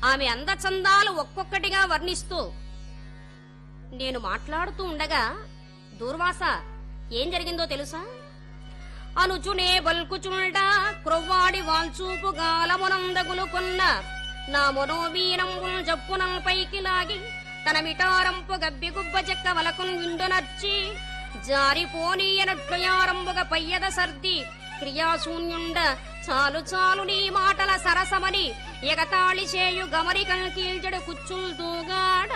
ఆమె అందచందాలు ఒక్కొక్కటిగా వర్ణిస్తూ నేను మాట్లాడుతూ ఉండగా దూర్వాస ఏం జరిగిందో తెలుసా అనుచునే బల్కుచుండ క్రొవ్వాడి వాల్చూపు గాలమునందగులు కొన్న నా మనోవీరంబుల్ జప్పునం పైకి లాగి తన మిటారంపు గబ్బి గుబ్బ చెక్క వలకున్ విండునర్చి జారిపోనీయనట్లు యారంబుగ పయ్యద సర్ది క్రియాశూన్యుండ చాలు చాలు నీ మాటల సరసమని ఎగతాళి చేయు గమరికం కీల్చడు కుచ్చుల్తూగాడ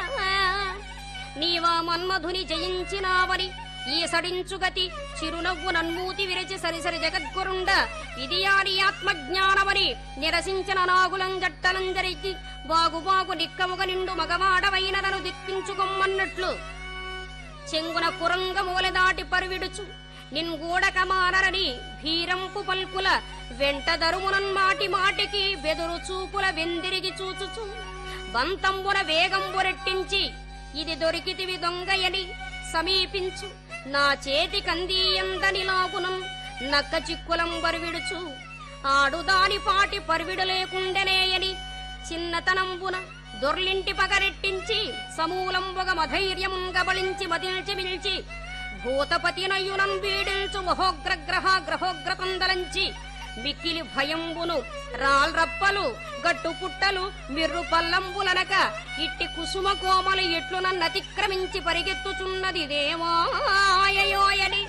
నీవా మన్మధుని జయించినావని ఈ సడించుగతి చిరునవ్వు నన్మూతి విరచి సరిసరి జగద్గురుండ ఇది ఆని ఆత్మజ్ఞానమని నిరసించిన నాగులం జట్టలం జరిగి బాగు బాగు నిక్కముగ నిండు మగవాడవైనదను దిక్కించుకొమ్మన్నట్లు చెంగున కురంగ మూల దాటి పరివిడుచు నిన్గూడక మానరని భీరంపు పల్కుల వెంట దరుమునన్ మాటి మాటికి బెదురు చూపుల వెందిరిగి చూచుచు బంతంబున వేగంబు రెట్టించి ఇది దొరికితివి దొంగయని సమీపించు నా చేతి కందీయందని లాగునం నక్క చిక్కులం బరివిడుచు ఆడుదాని పాటి పరివిడు లేకుండెనేయని చిన్నతనంబున దొర్లింటి పగరెట్టించి సమూలంబుగ మధైర్యమున్ గబళించి మదిల్చి మిల్చి భూతపతి నయ్యునం వీడిల్చు మహోగ్రగ్రహ గ్రహోగ్రపందలంచి మిక్కిలి భయంబును రాల్రప్పలు గట్టు పుట్టలు మిర్రు పల్లంబులనక ఇట్టి కుసుమ కోమలు ఎట్లు నన్నతిక్రమించి పరిగెత్తుచున్నది దేవాయయోయని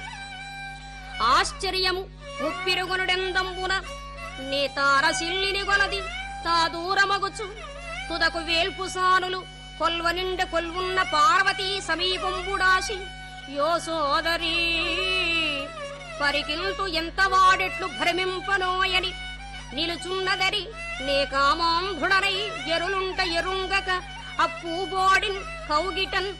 ఆశ్చర్యము ముప్పిరుగునుడెందంబున నీ తారసిల్లిని గొలది తా దూరమగుచు తుదకు వేల్పు సానులు కొల్వ నిండ కొల్వున్న పార్వతీ సమీపంబుడాసి యో సోదరీ పరికిల్తు ఎంత వాడెట్లు భ్రమింపనోయని నిలుచున్నదరి నే కామాంధుడనై ఎరులుంట ఎరుంగక అప్పూబోడిన్ కౌగిటన్